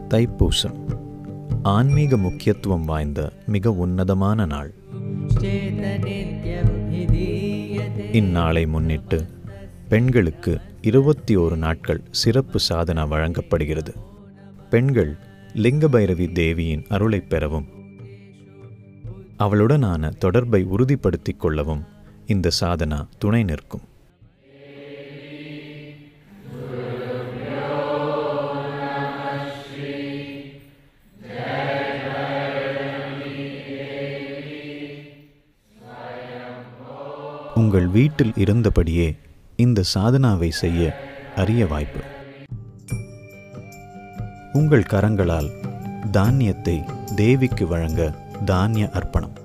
தைப்பூசம் ஆன்மீக முக்கியத்துவம் வாய்ந்த மிக உன்னதமான நாள் இந்நாளை முன்னிட்டு பெண்களுக்கு இருபத்தி ஓரு நாட்கள் சிறப்பு சாதனா வழங்கப்படுகிறது பெண்கள் லிங்கபைரவி தேவியின் அருளைப் பெறவும் அவளுடனான தொடர்பை உறுதிப்படுத்திக் கொள்ளவும் இந்த சாதனா துணை நிற்கும் உங்கள் வீட்டில் இருந்தபடியே இந்த சாதனாவை செய்ய அரிய வாய்ப்பு உங்கள் கரங்களால் தானியத்தை தேவிக்கு வழங்க தானிய அர்ப்பணம்